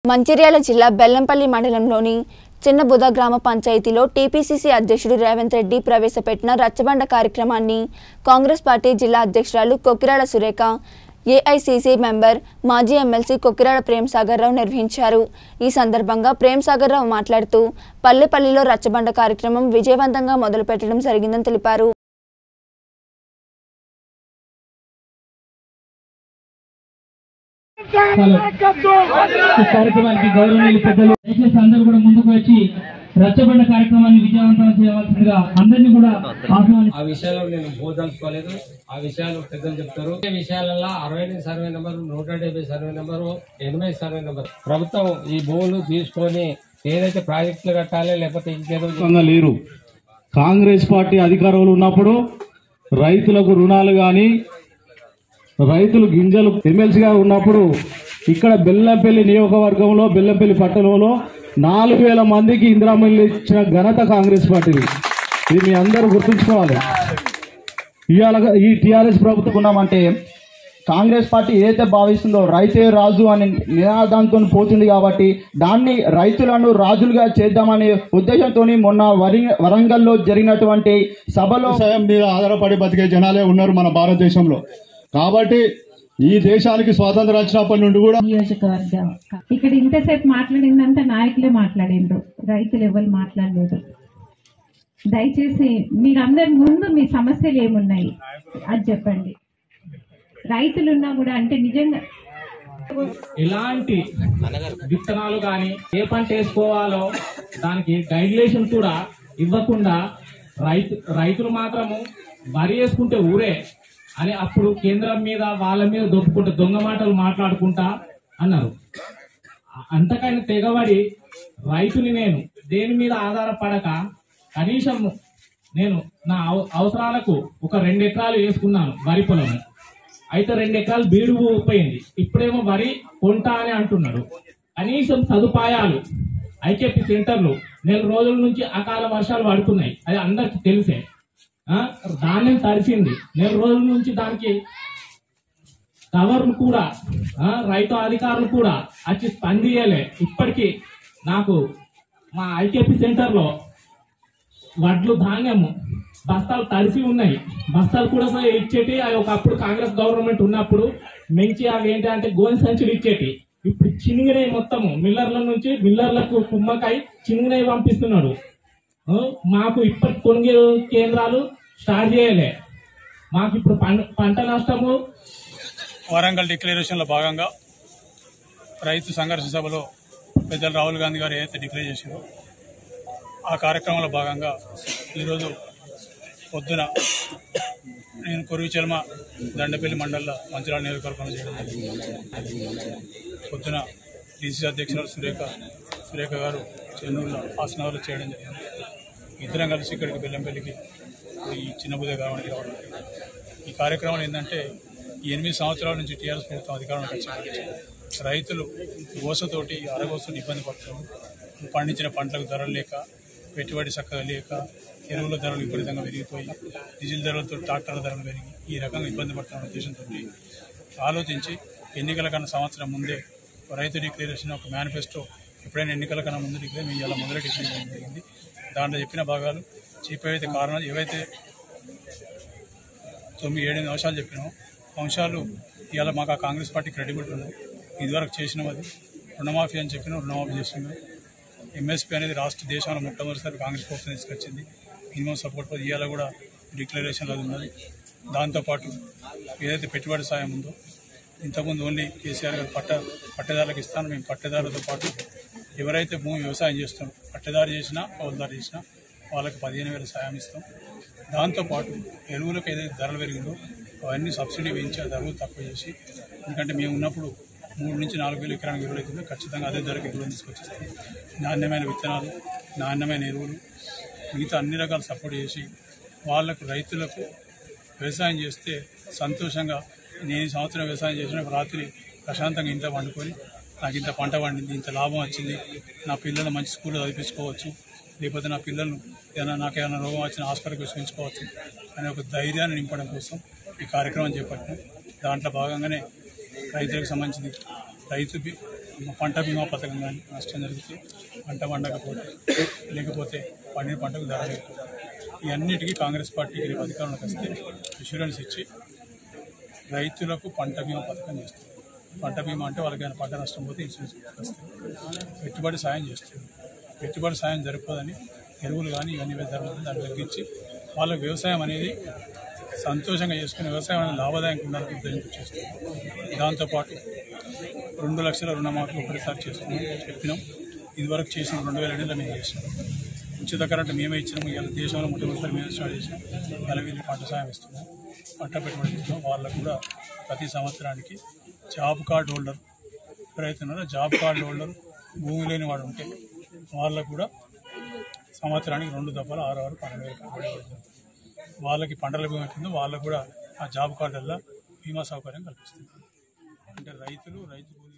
మంచిర్యాల జిల్లా బెల్లంపల్లి మండలంలోని చిన్నబుద గ్రామ పంచాయతీలో టీపీసీసీ అధ్యక్షుడు రేవంత్ రెడ్డి ప్రవేశపెట్టిన రచ్చబండ కార్యక్రమాన్ని కాంగ్రెస్ పార్టీ జిల్లా అధ్యక్షురాలు కొక్కిరాడ సురేఖ ఏఐసీసీ మెంబర్ మాజీ ఎమ్మెల్సీ కొక్కిరాడ ప్రేమ్సాగర్ రావు నిర్వహించారు ఈ సందర్భంగా ప్రేమ్సాగర్ రావు మాట్లాడుతూ పల్లెపల్లిలో రచ్చబండ కార్యక్రమం విజయవంతంగా మొదలుపెట్టడం జరిగిందని తెలిపారు ఈ కార్యక్రమానికి గౌరవనీయులు పెద్దలు దయచేసి అందరూ కూడా ముందుకు వచ్చి రచ్చబండ కార్యక్రమాన్ని విజయవంతం చేయవలసిందిగా అందరినీ కూడా ఆహ్వాని ఆ విషయాలు నేను బోధలుకోలేదు ఆ విషయాలు పెద్దలు చెప్తారు ఈ విషయాలలో అరవై ఎనిమిది సర్వే నెంబర్ నూట డెబ్బై సర్వే నెంబర్ ఎనభై సర్వే నెంబర్ ప్రభుత్వం ఈ భూములు తీసుకొని ఏదైతే ప్రాజెక్టులు కట్టాలి లేకపోతే ఇంకేదో ఖచ్చితంగా లేరు కాంగ్రెస్ పార్టీ అధికారంలో ఉన్నప్పుడు రైతులకు రుణాలు కానీ రైతులు గింజలు ఎమ్మెల్సీగా ఉన్నప్పుడు ఇక్కడ బెల్లంపల్లి నియోజకవర్గంలో బెల్లంపల్లి పట్టణంలో నాలుగు వేల మందికి ఇందిరామిల్లు ఇచ్చిన ఘనత కాంగ్రెస్ పార్టీది ఇది మీ అందరూ గుర్తుంచుకోవాలి ఇవాళ ఈ టీఆర్ఎస్ ప్రభుత్వం ఉన్నామంటే కాంగ్రెస్ పార్టీ ఏదైతే భావిస్తుందో రైతే రాజు అనే నినాదంతో పోతుంది కాబట్టి దాన్ని రైతులను రాజులుగా చేద్దామనే ఉద్దేశంతో మొన్న వరి వరంగల్లో జరిగినటువంటి సభలో వ్యవసాయం మీద ఆధారపడి బతికే జనాలే ఉన్నారు మన భారతదేశంలో కాబట్టి ఈ దేశానికి స్వాతంత్రం వచ్చినప్పటి నుండి కూడా నియోజకవర్గం ఇక్కడ ఇంతసేపు మాట్లాడిందంతా నాయకులే మాట్లాడిండ్రు రైతులు ఎవరు మాట్లాడలేదు దయచేసి మీరందరి ముందు మీ సమస్యలు ఏమున్నాయి అది చెప్పండి రైతులున్నా కూడా అంటే నిజంగా ఎలాంటి విత్తనాలు కానీ ఏ పంట వేసుకోవాలో దానికి గైడ్లేషన్ కూడా ఇవ్వకుండా రైతు రైతులు మాత్రము వరి వేసుకుంటే ఊరే అని అప్పుడు కేంద్రం మీద వాళ్ళ మీద దొప్పుకుంటా దొంగ మాటలు మాట్లాడుకుంటా అన్నారు అంతకైనా తెగబడి రైతుని నేను దేని మీద ఆధారపడక కనీసం నేను నా అవ- అవసరాలకు ఒక రెండు ఎకరాలు వేసుకున్నాను వరి పొలం అయితే రెండు ఎకరాలు బీడు పోయింది ఇప్పుడేమో వరి కొంట అని అంటున్నాడు కనీసం సదుపాయాలు ఐకేపీ సెంటర్లు నెల రోజుల నుంచి అకాల వర్షాలు పడుతున్నాయి అది అందరికి తెలిసే ఆ, ధాన్యం తడిసింది నెల రోజుల నుంచి దానికి కవర్లు కూడా ఆ, రైతు అధికారులు కూడా వచ్చి స్పందియలే ఇప్పటికీ నాకు మా ఐకేపీ సెంటర్లో వడ్లు ధాన్యము బస్తాలు తడిసి ఉన్నాయి బస్తాలు కూడా సరే ఇచ్చేటి అవి ఒకప్పుడు కాంగ్రెస్ గవర్నమెంట్ ఉన్నప్పుడు మంచి అవి ఏంటి అంటే గోని సంచులు ఇచ్చేటి ఇప్పుడు చినిగినవి మొత్తము మిల్లర్ల నుంచి మిల్లర్లకు కుమ్మకాయ చినిగినవి పంపిస్తున్నాడు ఆ, మాకు ఇప్పటి కొనుగోలు కేంద్రాలు స్టార్ట్ చేయలే మాకు ఇప్పుడు పంట పంట నష్టము వరంగల్ డిక్లరేషన్లో భాగంగా రైతు సంఘర్ష సభలో పెద్దలు రాహుల్ గాంధీ గారు ఏదైతే డిక్లేర్ చేశారో ఆ కార్యక్రమంలో భాగంగా ఈరోజు పొద్దున నేను కొరివిచల్మ దండపల్లి మండలంలో మంచిరాల నియోజకవర్గంలో చేయడం జరిగింది పొద్దున డీసీ అధ్యక్షురాలు సురేఖ సురేఖ గారు చెన్నూరులో హాసనగర్లో చేయడం జరిగింది ఇద్దరం కలిసి ఇక్కడికి బెల్లంపల్లికి ఈ చిన్న బుద్ధ గ్రామానికి రావడం జరిగింది ఈ కార్యక్రమం ఏంటంటే ఈ ఎనిమిది సంవత్సరాల నుంచి టీఆర్ఎస్ ప్రభుత్వం అధికారంలోకి వచ్చింది రైతులు ఓసతోటి అరగోసతో ఇబ్బంది పడుతున్నారు పండించిన పంటలకు ధరలు లేక పెట్టుబడి చక్కగా లేక ఎరువుల ధరలు విపరీతంగా పెరిగిపోయి డీజిల్ ధరలతో ట్రాక్టర్ల ధరలు పెరిగి ఈ రకంగా ఇబ్బంది పడుతున్న ఉద్దేశంతో ఆలోచించి ఎన్నికల కన్నా సంవత్సరం ముందే రైతు డిక్లరేషన్ ఒక మేనిఫెస్టో ఎప్పుడైనా ఎన్నికల కన్నా ముందు డిక్లేర్ మేము ఇలా ముందర డిక్లేర్ చేయడం జరిగింది దాంట్లో చెప్పిన భాగాలు చెప్పేవైతే కారణాలు ఏవైతే తొమ్మిది ఏడెనిమిది అంశాలు చెప్పినాము అంశాలు ఇవాళ మాకు ఆ కాంగ్రెస్ పార్టీ క్రెడిబిలిటీ ఉన్నది ఇదివరకు చేసినాం అది రుణమాఫీ అని చెప్పిన రుణమాఫీ చేస్తున్నాం ఎంఎస్పీ అనేది రాష్ట్ర దేశంలో మొట్టమొదటిసారి కాంగ్రెస్ ప్రభుత్వం తీసుకొచ్చింది మినిమం సపోర్ట్ ఇవాళ కూడా డిక్లరేషన్లో అది ఉన్నది దాంతోపాటు ఏదైతే పెట్టుబడి సాయం ఉందో ఇంతకుముందు ఓన్లీ కేసీఆర్ గారు పట్ట పట్టదారులకు ఇస్తాను మేము పట్టదారులతో పాటు ఎవరైతే భూమి వ్యవసాయం చేస్తారో పట్టదారు చేసినా పౌలదారు చేసినా వాళ్ళకి పదిహేను వేల సాయం ఇస్తాం దాంతోపాటు ఎరువులకు ఏదైతే ధరలు పెరిగిందో అవన్నీ సబ్సిడీ వేయించి ఆ ధరలు తక్కువ చేసి ఎందుకంటే మేము ఉన్నప్పుడు మూడు నుంచి నాలుగు వేలు ఎకరానికి ఎరువులు అవుతుందో ఖచ్చితంగా అదే ధరకు ఎరువులు తీసుకొచ్చేస్తాం నాణ్యమైన విత్తనాలు నాణ్యమైన ఎరువులు మిగతా అన్ని రకాల సపోర్ట్ చేసి వాళ్ళకు రైతులకు వ్యవసాయం చేస్తే సంతోషంగా నేను ఈ సంవత్సరం వ్యవసాయం చేసిన రాత్రి ప్రశాంతంగా ఇంట్లో వండుకొని నాకు ఇంత పంట పండింది ఇంత లాభం వచ్చింది నా పిల్లలు మంచి స్కూల్లో చదివించుకోవచ్చు లేకపోతే నా పిల్లలు ఏదైనా నాకు ఏదైనా రోగం వచ్చిన హాస్పిటల్కి చూపించుకోవచ్చు అనే ఒక ధైర్యాన్ని నింపడం కోసం ఈ కార్యక్రమం చేపట్టాం దాంట్లో భాగంగానే రైతులకు సంబంధించింది రైతు బీ- పంట బీమా పథకం కానీ నష్టం జరిగితే పంట పండకపోతే లేకపోతే పండిన పంటకు ధర లేకపోతే ఇవన్నిటికీ కాంగ్రెస్ పార్టీకి రేపు అధికారంలోకి వస్తే ఇన్సూరెన్స్ ఇచ్చి రైతులకు పంట బీమా పథకం చేస్తుంది పంట బీమా అంటే వాళ్ళకి ఏమైనా పంట నష్టం పోతే ఇన్సూరెన్స్ వస్తుంది పెట్టుబడి సాయం చేస్తుంది పెట్టుబడి సాయం జరగదని ఎరువులు కానీ ఇవన్నీ ధరలు దాన్ని తగ్గించి వాళ్ళ వ్యవసాయం అనేది సంతోషంగా చేసుకుని వ్యవసాయం అనేది లాభదాయకంగా ఉండాలని ఉద్దేశంతో చేస్తుంది దాంతోపాటు రెండు లక్షల రుణమాఫీ ఒకటిసారి చేస్తున్నాం చెప్పినాం ఇదివరకు చేసిన రెండు వేల ఏడులో మేము చేసినాం ఉచిత కరెంట్ మేమే ఇచ్చినాము ఇవాళ దేశంలో మొట్టమొదటిసారి మేమే స్టార్ట్ చేసినాం ఇవాళ వీళ్ళు పంట సాయం ఇస్తున్నాం పంట పెట్టుబడి ఇస్తున్నాం వాళ్ళకు కూడా ప్రతి సంవత్సరానికి జాబ్ కార్డ్ హోల్డర్ ఎవరైతే ఉన్నారో జాబ్ కార్డు హోల్డర్ భూమి లేని వాడు ఉంటే వాళ్ళకు కూడా సంవత్సరానికి రెండు దఫాలు ఆరు ఆరు పన్నెండు వేలు పెట్టుబడి పడుతుంది వాళ్ళకి పంటల బీమా అవుతుందో వాళ్ళకు కూడా ఆ జాబ్ కార్డు వల్ల బీమా సౌకర్యం కల్పిస్తుంది అంటే రైతులు రైతు కూలీలు